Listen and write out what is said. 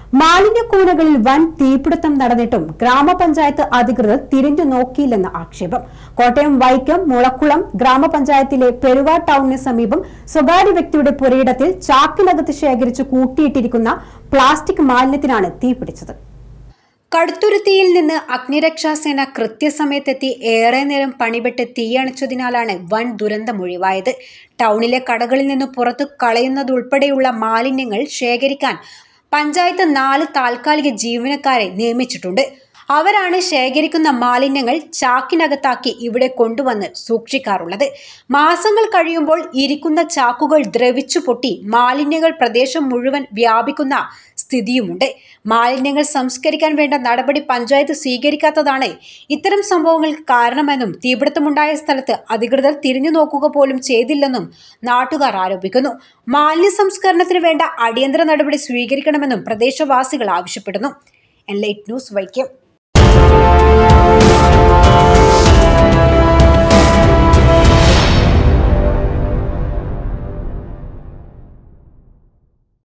മാലിന്യക്കൂനകളിൽ വൻ തീപിടുത്തം നടന്നിട്ടും ഗ്രാമപഞ്ചായത്ത് അധികൃതർ തിരിഞ്ഞു നോക്കിയില്ലെന്ന ആക്ഷേപം കോട്ടയം വൈക്കം മുളക്കുളം ഗ്രാമപഞ്ചായത്തിലെ പെരുവ ടൌണിന് സമീപം സ്വകാര്യ വ്യക്തിയുടെ പുരയിടത്തിൽ ചാക്കിനകത്ത് ശേഖരിച്ച് കൂട്ടിയിട്ടിരിക്കുന്ന പ്ലാസ്റ്റിക് മാലിന്യത്തിനാണ് തീപിടിച്ചത് കടുത്തുരുത്തിയിൽ നിന്ന് അഗ്നിരക്ഷാസേന കൃത്യസമയത്തെത്തി ഏറെ നേരം പണിപെട്ട് തീയണച്ചതിനാലാണ് വൻ ദുരന്തമൊഴിവായത് ടൗണിലെ കടകളിൽ നിന്ന് പുറത്തു കളയുന്നതുൾപ്പെടെയുള്ള മാലിന്യങ്ങൾ ശേഖരിക്കാൻ പഞ്ചായത്ത് നാല് താൽക്കാലിക ജീവനക്കാരെ നിയമിച്ചിട്ടുണ്ട് അവരാണ് ശേഖരിക്കുന്ന മാലിന്യങ്ങൾ ചാക്കിനകത്താക്കി ഇവിടെ കൊണ്ടുവന്ന് സൂക്ഷിക്കാറുള്ളത് മാസങ്ങൾ കഴിയുമ്പോൾ ഇരിക്കുന്ന ചാക്കുകൾ ദ്രവിച്ചു പൊട്ടി മാലിന്യങ്ങൾ പ്രദേശം മുഴുവൻ വ്യാപിക്കുന്ന സ്ഥിതിയുമുണ്ട് മാലിന്യങ്ങൾ സംസ്കരിക്കാൻ വേണ്ട നടപടി പഞ്ചായത്ത് സ്വീകരിക്കാത്തതാണ് ഇത്തരം സംഭവങ്ങൾക്ക് കാരണമെന്നും തീപിടുത്തമുണ്ടായ സ്ഥലത്ത് അധികൃതർ തിരിഞ്ഞു നോക്കുക പോലും ചെയ്തില്ലെന്നും നാട്ടുകാർ ആരോപിക്കുന്നു മാലിന്യ സംസ്കരണത്തിന് വേണ്ട അടിയന്തര നടപടി സ്വീകരിക്കണമെന്നും പ്രദേശവാസികൾ ആവശ്യപ്പെടുന്നു എൻലൈറ്റ് ന്യൂസ് വൈക്കം